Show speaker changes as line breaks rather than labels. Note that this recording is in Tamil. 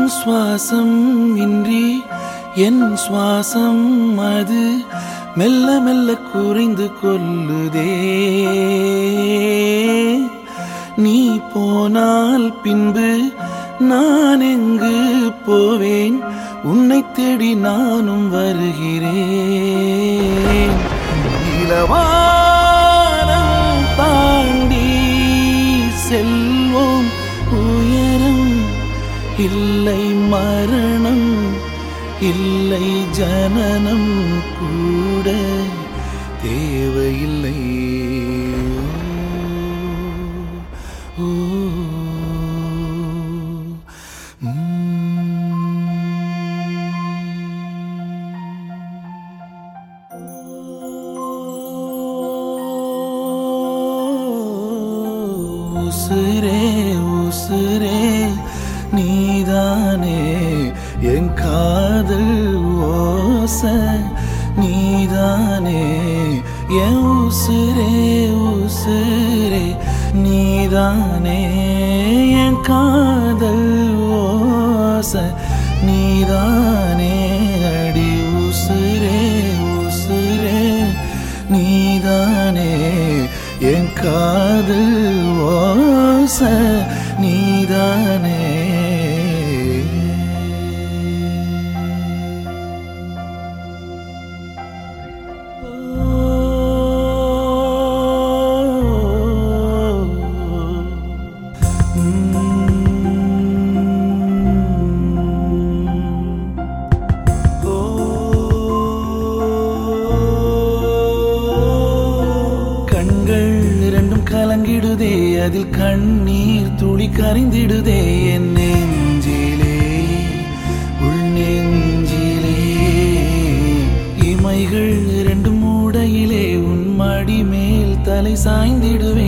சுவாசம் இன்றி என் சுவாசம் அது மெல்ல மெல்ல குறைந்து கொள்ளுதே நீ போனால் பின்பு நான் எங்கு போவேன் உன்னை தேடி நானும் வருகிறேன் நிலவானம் தாண்டி செல்வோம் உயரம் இல்லை மரணம் இல்லை ஜனனம் கூட தேவையில்லை ஓ, உசுரே உசுரே நீதானே என் காதல் ஓச நீதானே என் உசுரே உசுரே நீதானே என் காதல் ஓச நீதானே அடி உசுரே உசுரே நீதானே என் காதல் ஓச நீதானே கண்கள் இரண்டும் கலங்கிடுதே அதில் கண்ணீர் துளி கரைந்திடுதே என் நெஞ்சிலே உள் நெஞ்சிலே இமைகள் இரண்டும் மூடையிலே உன் மடி மேல் தலை சாய்ந்திடுவேன்